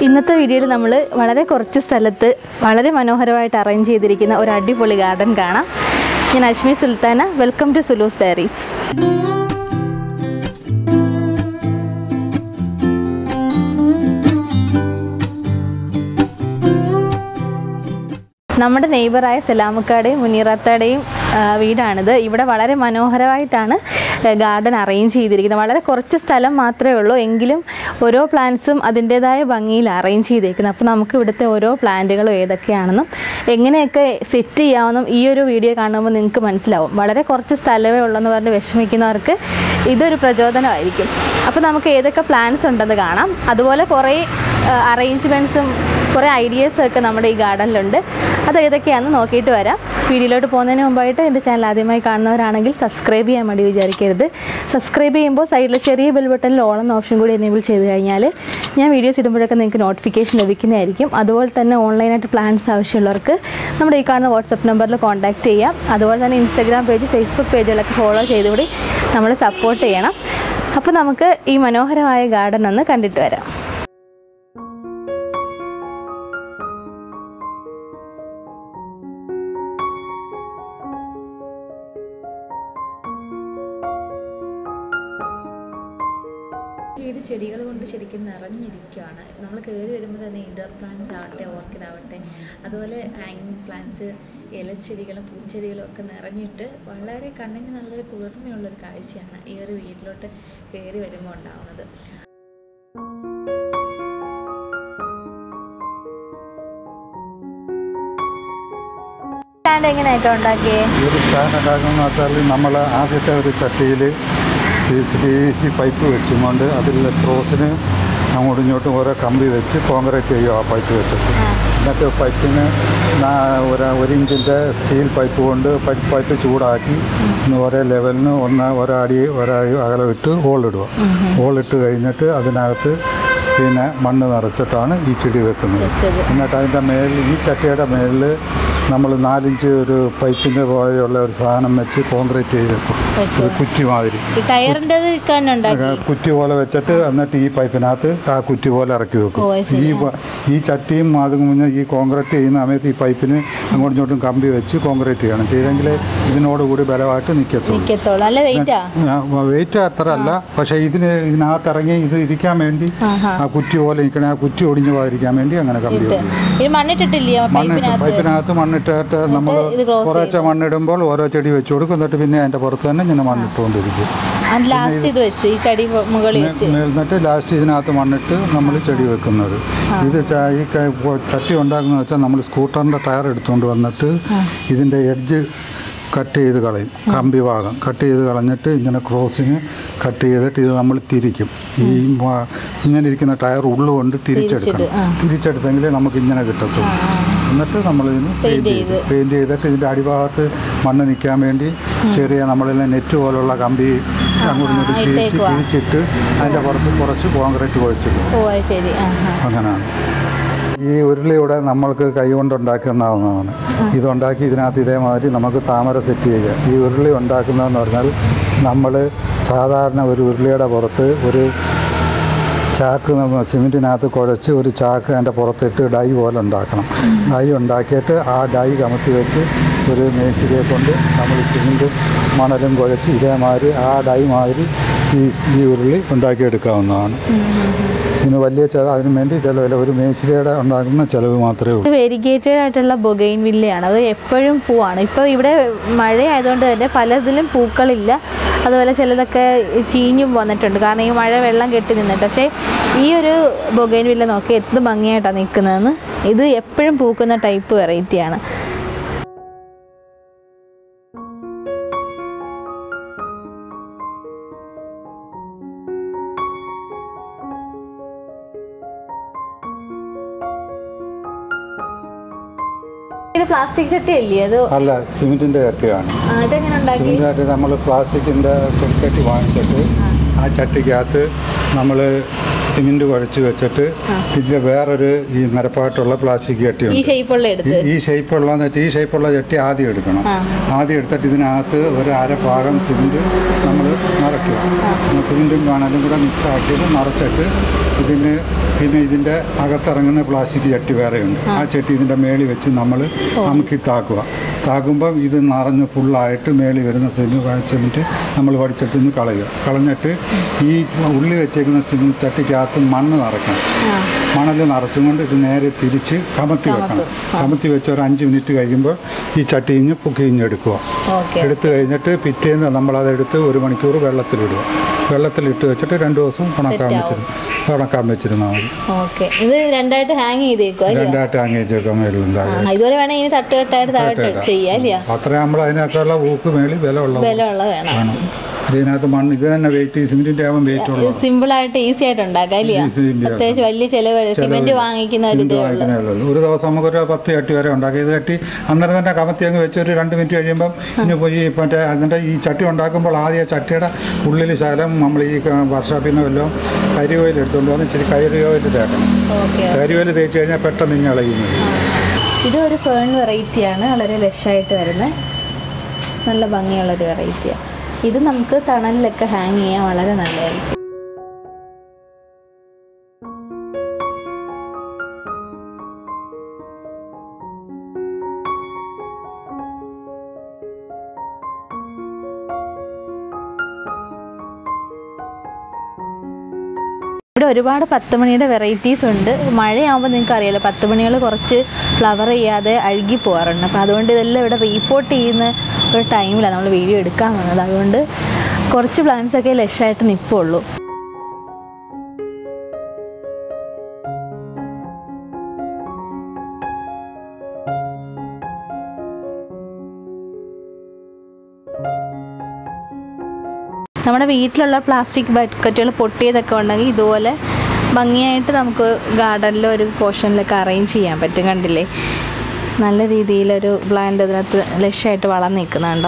ഇന്നത്തെ വീഡിയോയിൽ നമ്മൾ വളരെ കുറച്ച് സ്ഥലത്ത് വളരെ മനോഹരമായിട്ട് അറേഞ്ച് ചെയ്തിരിക്കുന്ന ഒരു അടിപൊളി ഗാർഡൻ കാണാം ഞാൻ Ashmi Sultana welcome to Sulu's diaries നമ്മുടെ നെയ്ബറായ സലാമക്കാടെയും മുനീറത്താടെയും ആ, വീടാണിത് ഇവിടെ വളരെ മനോഹരമായിട്ടാണ് ഗാർഡൻ അറേഞ്ച് ചെയ്തിരിക്കുന്നത് വളരെ കുറച്ച് സ്ഥലം മാത്രമേ ഉള്ളൂ എങ്കിലും ഓരോ പ്ലാന്റ്സും അതിൻ്റേതായ ഭംഗിയിൽ അറേഞ്ച് ചെയ്തേക്കുന്നത് അപ്പോൾ നമുക്ക് ഇവിടുത്തെ ഓരോ പ്ലാന്റുകളും ഏതൊക്കെയാണെന്നും എങ്ങനെയൊക്കെ സെറ്റ് ചെയ്യാമെന്നും ഈ ഒരു വീഡിയോ കാണുമ്പോൾ നിങ്ങൾക്ക് മനസ്സിലാവും വളരെ കുറച്ച് സ്ഥലമേ ഉള്ളെന്ന് പറഞ്ഞ് വിഷമിക്കുന്നവർക്ക് ഇതൊരു പ്രചോദനമായിരിക്കും അപ്പോൾ നമുക്ക് ഏതൊക്കെ പ്ലാന്റ്സ് ഉണ്ടെന്ന് കാണാം അതുപോലെ കുറേ അറേഞ്ച്മെൻറ്റ്സും കുറേ ഐഡിയാസും ഒക്കെ നമ്മുടെ ഈ ഗാർഡനിലുണ്ട് അത് ഏതൊക്കെയാണെന്ന് നോക്കിയിട്ട് വരാം വീഡിയോയിലോട്ട് പോകുന്നതിന് മുമ്പായിട്ട് എൻ്റെ ചാനൽ ആദ്യമായി കാണുന്നവരാണെങ്കിൽ സബ്സ്ക്രൈബ് ചെയ്യാൻ വേണ്ടി വിചാരിക്കരുത് സബ്സ്ക്രൈബ് ചെയ്യുമ്പോൾ സൈഡിൽ ചെറിയ ബെൽ ബട്ടണിൽ ഓൾ എന്ന ഓപ്ഷൻ കൂടി എനേബിൾ ചെയ്ത് കഴിഞ്ഞാൽ ഞാൻ വീഡിയോസ് ഇടുമ്പോഴൊക്കെ നിങ്ങൾക്ക് നോട്ടിഫിക്കേഷൻ ലഭിക്കുന്നതായിരിക്കും അതുപോലെ തന്നെ ഓൺലൈനായിട്ട് പ്ലാൻസ് ആവശ്യമുള്ളവർക്ക് നമ്മുടെ ഈ കാണുന്ന വാട്സപ്പ് നമ്പറിൽ കോൺടാക്റ്റ് ചെയ്യാം അതുപോലെ തന്നെ ഇൻസ്റ്റാഗ്രാം പേജ് ഫേസ്ബുക്ക് പേജുകളൊക്കെ ഫോളോ ചെയ്തുകൂടി നമ്മൾ സപ്പോർട്ട് ചെയ്യണം അപ്പോൾ നമുക്ക് ഈ മനോഹരമായ ഗാർഡൻ ഒന്ന് കണ്ടിട്ട് വരാം വീട് ചെടികൾ കൊണ്ട് ശരിക്കും നിറഞ്ഞിരിക്കുകയാണ് നമ്മൾ കയറി വരുമ്പോൾ തന്നെ ഇൻഡോർ പ്ലാന്റ്സ് ആവട്ടെ ഓർക്കിഡ് ആവട്ടെ അതുപോലെ ഹാങ്ങിങ് പ്ലാന്റ്സ് ഇലച്ചെടികളും പൂച്ചെടികളും ഒക്കെ നിറഞ്ഞിട്ട് വളരെ കണ്ണിന് നല്ലൊരു കുളിർമയുള്ളൊരു കാഴ്ചയാണ് ഈ ഒരു വീട്ടിലോട്ട് കയറി വരുമ്പോൾ ഉണ്ടാവുന്നത് സ്റ്റാൻഡ് എങ്ങനെയൊക്കെ ഉണ്ടാക്കിയേ ഈ ഒരു സ്റ്റാൻഡ് ഉണ്ടാക്കുന്നതെന്ന് വെച്ചാൽ നമ്മൾ ആദ്യത്തെ ഒരു ചട്ടിയിൽ പി വി സി പൈപ്പ് വെച്ചുകൊണ്ട് അതിൽ ക്രോസിന് അങ്ങോട്ടും ഇങ്ങോട്ടും ഓരോ കമ്പി വെച്ച് കോൺക്രീറ്റ് ചെയ്യും ആ പൈപ്പ് വെച്ചിട്ട് എന്നിട്ട് പൈപ്പിന് നാ- ഒരു ഒരു ഇഞ്ചിൻ്റെ സ്റ്റീൽ പൈപ്പ് കൊണ്ട് പൈപ്പ് പൈപ്പ് ചൂടാക്കി ഒന്ന് ഒരേ ലെവലിന് ഒന്ന് ഒരടി ഒരടി അകലം ഇട്ട് ഹോളിടുക ഹോളിട്ട് കഴിഞ്ഞിട്ട് അതിനകത്ത് പിന്നെ മണ്ണ് നിറച്ചിട്ടാണ് ഈ ചെടി വെക്കുന്നത് വെച്ചത് എന്നിട്ട് അതിൻ്റെ മേലിൽ ഈ ചട്ടിയുടെ മേലിൽ നമ്മൾ നാലിഞ്ച് ഒരു പൈപ്പിൻ്റെ പോലെയുള്ള ഒരു സാധനം വെച്ച് കോൺക്രീറ്റ് ചെയ്ത് വെക്കും ഒരു കുറ്റി മാതിരി ഈ ടയറിൻ്റെ ഉണ്ടാക്കി കുറ്റി പോലെ വെച്ചിട്ട് എന്നിട്ട് ഈ പൈപ്പിനകത്ത് ആ കുറ്റി പോലെ ഇറക്കി വെക്കും ഓ, അത് ശരി. ഈ പ- ഈ ചട്ടിയും അതും മുന്നേ ഈ കോൺക്രീറ്റ് ചെയ്യുന്ന സമയത്ത് ഈ പൈപ്പിന് അങ്ങോട്ടും ഇങ്ങോട്ടും കമ്പി വെച്ച് കോൺക്രീറ്റ് ചെയ്യണം ചെയ്തെങ്കിൽ ഇതിനോടുകൂടി ബലമായിട്ട് നിൽക്കത്തുള്ളൂ നിൽക്കത്തോളൂ നല്ല വെയിറ്റാ വെയിറ്റ് അത്ര അല്ല പക്ഷേ ഇതിന് ഇതിനകത്ത് ഇറങ്ങി ഇത് ഇരിക്കാൻ വേണ്ടി ആഹാ. ആ കുറ്റി പോലെ നിൽക്കണേ ആ കുറ്റി ഒടിഞ്ഞു പോകാതിരിക്കാൻ വേണ്ടി അങ്ങനെ കമ്പി ഇട്ട് വെക്കും ഇത് മണ്ണിട്ടിട്ടില്ലേ മണ്ണിട്ട് പൈപ്പിനകത്ത് പൈപ്പിനകത്ത് മണ്ണിട്ടിട്ട് നമ്മൾ ഇത് close കുറേശ്ശെ മണ്ണിടുമ്പോൾ ഓരോ ചെടി വെച്ച് കൊടുക്കും എന്നിട്ട് പിന്നെ അതിൻ്റെ പുറത്ത് തന്നെ ഇങ്ങനെ മണ്ണിട്ടുകൊണ്ടിരിക്കും അത് ലാസ്റ്റ് ഇത് വെച്ച് ഈ ചെടി മുകളിൽ വെച്ച് മേ- എന്നിട്ട് ലാസ്റ്റ് ഇതിനകത്ത് മണ്ണിട്ട് നമ്മൾ ചെടി വെക്കുന്നത് ഇത് ച- ഈ ക- പൊ- ചട്ടി ഉണ്ടാക്കുന്നത് വെച്ചാൽ നമ്മൾ സ്കൂട്ടറിൻ്റെ ടയർ എടുത്തുകൊണ്ട് വന്നിട്ട് ഇതിൻ്റെ എഡ്ജ് കട്ട് ചെയ്ത് കളയും കമ്പി ഭാഗം കട്ട് ചെയ്ത് കളഞ്ഞിട്ട് ഇങ്ങനെ ക്രോസിന് കട്ട് ചെയ്തിട്ട് ഇത് നമ്മൾ തിരിക്കും ഈ മ- ഇങ്ങനെ ഇരിക്കുന്ന ടയർ ഉള്ളുകൊണ്ട് തിരിച്ചെടുക്കണം തിരിച്ചിട്ട്, ആ. തിരിച്ചെടുത്തെങ്കിലേ നമുക്ക് ഇങ്ങനെ കിട്ടത്തുള്ളൂ എന്നിട്ട് നമ്മൾ ഇതിന് പെയിൻറ് ചെയ്ത് ചെയ്ത്. പെയിൻറ് ചെയ്തിട്ട് ഇതിൻ്റെ അടിഭാഗത്ത് മണ്ണ് നിൽക്കാൻ വേണ്ടി ചെറിയ നമ്മളെല്ലാം നെറ്റ് പോലുള്ള കമ്പി അങ്ങോട്ടും ഇങ്ങോട്ടും തിരിച്ച് ഇട്ടേക്കുവാ. തിരിച്ചിട്ട് അതിൻ്റെ പുറത്ത് കുറച്ച് കോൺക്രീറ്റ് കുഴച്ചിടും ഓ അത് ശരി ആ ആ അങ്ങനെയാണ് ഈ ഉരുളിയുടെ നമ്മൾക്ക് കൈകൊണ്ട് ഉണ്ടാക്കുന്നതാണ് ഇതുണ്ടാക്കി ഇതിനകത്ത് ഇതേമാതിരി നമുക്ക് താമര സെറ്റ് ചെയ്യാം ഈ ഉരുളി ഉണ്ടാക്കുന്നതെന്ന് പറഞ്ഞാൽ നമ്മൾ സാധാരണ ഒരു ഉരുളിയുടെ പുറത്ത് ഒരു ചാക്ക് നമ്മ സിമെൻറ്റിനകത്ത് കുഴച്ച് ഒരു ചാക്ക് അതിൻ്റെ പുറത്തിട്ട് ഡൈ പോലെ ഉണ്ടാക്കണം ഡൈ ഉണ്ടാക്കിയിട്ട് ആ ഡൈ കമത്തി വെച്ച് ഒരു മേശിരിയെ കൊണ്ട് നമ്മൾ സിമെൻറ്റ് മണലും കുഴച്ച് ഇതേമാതിരി ആ ഡൈ മാതിരി ഈ ഈ ഉരുളി ഉണ്ടാക്കിയെടുക്കാവുന്നതാണ് ഇതിന് വലിയ ചില അതിന് വേണ്ടി ചിലവില്ല ഒരു മേശിരിയുടെ ഉണ്ടാക്കുന്ന ചിലവ് മാത്രമേ ഉള്ളൂ ഇത് വെരിഗേറ്റഡ് ആയിട്ടുള്ള ബൊഗൈൻ വില്ലയാണ് അത് എപ്പോഴും പൂവാണ് ഇപ്പോൾ ഇവിടെ മഴയായതുകൊണ്ട് തന്നെ പലതിലും പൂക്കളില്ല അതുപോലെ ചിലതൊക്കെ ചീഞ്ഞും വന്നിട്ടുണ്ട് കാരണം ഈ മഴ വെള്ളം കെട്ടി നിന്നിട്ട് പക്ഷേ ഈ ഒരു ബൊഗൈൻ വില്ല നോക്കി എന്ത് ഭംഗിയായിട്ടാണ് നിൽക്കുന്നതെന്ന് ഇത് എപ്പോഴും പൂക്കുന്ന ടൈപ്പ് വെറൈറ്റിയാണ് ഇത് പ്ലാസ്റ്റിക് ചട്ടിയല്ലേ അത് അല്ല സിമെൻറ്റിൻ്റെ ചട്ടിയാണ് ആ, ഇതെങ്ങനെ ഉണ്ടാക്കി സിമെൻറ്റ് ചട്ടി നമ്മൾ പ്ലാസ്റ്റിക്കിൻ്റെ ചട്ടി വാങ്ങിച്ചിട്ട് ആ ചട്ടിക്കകത്ത് നമ്മൾ സിമെൻറ്റ് കുഴച്ച് വെച്ചിട്ട് ഇതിൻ്റെ വേറൊരു ഈ നിരപ്പായിട്ടുള്ള പ്ലാസ്റ്റിക് ഈ ചട്ടിയുണ്ട് ഷേപ്പുള്ള എടുത്ത് ഈ- ഈ ഷേപ്പുള്ളതെന്ന് വെച്ചാൽ ഈ ഷേപ്പുള്ള ചട്ടി ആദ്യം എടുക്കണം ആ. ആദ്യം എടുത്തിട്ട് ഇതിനകത്ത് ഒരു അര ഭാഗം സിമെൻറ്റ് നമ്മൾ നിറയ്ക്കുക സിമെൻറ്റും മണലും കൂടെ മിക്സ് ആക്കിയിട്ട് നിറച്ചിട്ട് ഇതിന് പിന്നെ ഇതിൻ്റെ അകത്തിറങ്ങുന്ന പ്ലാസ്റ്റിക് ചട്ടി വേറെയുണ്ട് ആ ചട്ടി ഇതിൻ്റെ മേളിൽ വെച്ച് നമ്മൾ അമുക്കി താക്കുക താക്കുമ്പം ഇത് നിറഞ്ഞ് ഫുള്ളായിട്ട് മേളിൽ വരുന്ന സിമെൻറ്റ് സിമെൻറ്റ് നമ്മൾ വടിച്ചിട്ട് നിന്ന് കളയുക കളഞ്ഞിട്ട് ഈ ഉള്ളി വെച്ചേക്കുന്ന സിമെൻറ്റ് ചട്ടിക്കകത്ത് മണ്ണ് നിറയ്ക്കണം ആ മണൽ നിറച്ചും കൊണ്ട് ഇത് നേരെ തിരിച്ച് കമത്തി വെക്കണം കമത്തി വെച്ച് ഒരു അഞ്ച് മിനിറ്റ് കഴിയുമ്പോൾ ഈ ചട്ടിഞ്ഞ് പൊക്കിഞ്ഞെടുക്കുക ഓക്കെ എടുത്തു കഴിഞ്ഞിട്ട് പിറ്റേന്ന് നമ്മളതെടുത്ത് ഒരു മണിക്കൂർ വെള്ളത്തിലിടുക വെള്ളത്തിലിട്ട് വെച്ചിട്ട് രണ്ട് ദിവസം ഉണക്കാൻ Set ആവും. വെച്ചിരുന്നു ഉണക്കാൻ വെച്ചിരുന്നാൽ മതി ഓക്കെ ഇത് രണ്ടായിട്ട് ഹാങ് ചെയ്തേക്കോ അല്ലയോ രണ്ടായിട്ട് അങ്ങേച്ചേക്കാൻ മേളിലും ആ, താഴെ ഇതുപോലെ വേണേ ഇനി തട്ടുകെട്ടായിട്ട് താഴോട്ട് ചെയ്യാം അല്ലയോ അത്ര നമ്മൾ അതിനൊക്കെയുള്ള ഊക്ക് മേളിൽ വില ഉള്ളത് ബലമുള്ളത് വേണം വേണം ഇതിനകത്ത് മണ്ണ് ഇത് തന്നെ വെയിറ്റ് സിമെന്റിന്റെ ആവാൻ വെയിറ്റ് ഉള്ളത് സിമ്പിൾ ആയിട്ട് ഈസി ആയിട്ട് ഉണ്ടാക്കാം അല്ലയോ Easy ആക്കാം. പ്രത്യേകിച്ച് വലിയ ചെലവ് സിമെന്റ് വാങ്ങിക്കുന്ന ഒരു ഇതേ ഉള്ളൂ വാങ്ങിക്കുന്നേ ഉള്ളൂ ഒരു ദിവസം നമുക്കൊരു പത്ത് ചട്ടി വരെ ഉണ്ടാക്കി ഇത് ചട്ടി അന്നേരം തന്നെ കമത്തി അങ്ങ് വെച്ച് ഒരു രണ്ട് മിനിറ്റ് കഴിയുമ്പം ഇനി പോയി മറ്റേ അതിൻ്റെ ഈ ചട്ടി ഉണ്ടാക്കുമ്പോൾ ആദ്യം ആ ചട്ടിയുടെ ഉള്ളിൽ ശകലം നമ്മൾ ഈ വർഷാപ്പിൽ നിന്ന് വല്ലതും കരി ഓയിൽ എടുത്തുകൊണ്ട് വന്ന് ഇച്ചിരി കരി ഓയിൽ തേക്കണം ഓക്കെ കരി ഓയിൽ തേച്ച് കഴിഞ്ഞാൽ പെട്ടെന്ന് ഇനി ഇളയുന്നത് ഇത് ഒരു ഫേൺ വെറൈറ്റിയാണ് വളരെ ലഷായിട്ട് വരുന്നത് നല്ല ഭംഗിയുള്ളൊരു വെറൈറ്റിയാണ് ഇത് നമുക്ക് തണലിലൊക്കെ ഹാങ് ചെയ്യാൻ വളരെ നല്ലതായിരിക്കും ഇവിടെ ഒരുപാട് പത്ത് മണിയുടെ വെറൈറ്റീസ് ഉണ്ട് മഴയാകുമ്പോൾ നിങ്ങൾക്ക് അറിയാലോ പത്ത് മണികൾ കുറച്ച് ഫ്ലവർ ചെയ്യാതെ അഴുകി പോകാറുണ്ട് അപ്പോൾ അതുകൊണ്ട് ഇതെല്ലാം ഇവിടെ റീപ്പോർട്ട് ചെയ്യുന്ന ഒരു ടൈമിലാണ് നമ്മൾ വീഡിയോ എടുക്കാൻ വന്നത് അതുകൊണ്ട് കുറച്ച് പ്ലാന്റ്സ് ഒക്കെ ലഷായിട്ട് നിൽപ്പുള്ളൂ നമ്മുടെ വീട്ടിലുള്ള പ്ലാസ്റ്റിക് ബക്കറ്റുകൾ പൊട്ടിയതൊക്കെ ഉണ്ടെങ്കിൽ ഇതുപോലെ ഭംഗിയായിട്ട് നമുക്ക് ഗാർഡനിലെ ഒരു പോർഷനിലൊക്കെ അറേഞ്ച് ചെയ്യാൻ പറ്റും കണ്ടില്ലേ നല്ല രീതിയിലൊരു പ്ലാന്റ് അതിനകത്ത് ലക്ഷ്യമായിട്ട് വളർന്നു നിൽക്കുന്നുണ്ടോ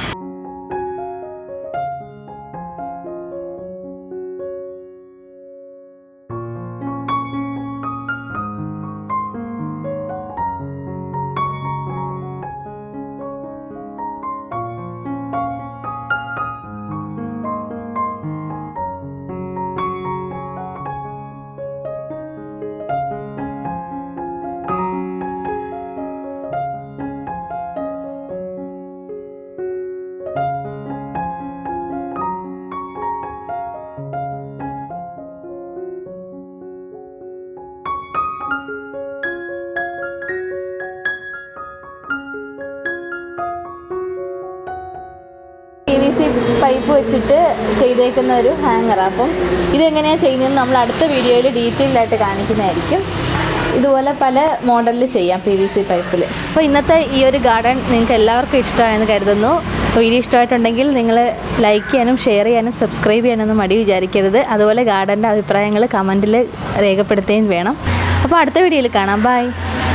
പി വി സി പൈപ്പ് വെച്ചിട്ട് ചെയ്തേക്കുന്ന ഒരു ഹാങ്ങർ അപ്പം ഇതെങ്ങനെയാണ് ചെയ്യുന്നതെന്ന് നമ്മൾ അടുത്ത വീഡിയോയിൽ ഡീറ്റെയിൽഡ് ആയിട്ട് കാണിക്കുന്നതായിരിക്കും ഇതുപോലെ പല മോഡലിൽ ചെയ്യാം പി വി സി പൈപ്പിൽ അപ്പോൾ ഇന്നത്തെ ഈ ഒരു ഗാർഡൻ നിങ്ങൾക്ക് എല്ലാവർക്കും ഇഷ്ടമായെന്ന് കരുതുന്നു അപ്പോൾ വീഡിയോ ഇഷ്ടമായിട്ടുണ്ടെങ്കിൽ നിങ്ങൾ ലൈക്ക് ചെയ്യാനും ഷെയർ ചെയ്യാനും സബ്സ്ക്രൈബ് ചെയ്യാനൊന്നും മടി വിചാരിക്കരുത് അതുപോലെ ഗാർഡൻ്റെ അഭിപ്രായങ്ങൾ കമൻറ്റിൽ രേഖപ്പെടുത്തുകയും വേണം അപ്പോൾ അടുത്ത വീഡിയോയിൽ കാണാം ബൈ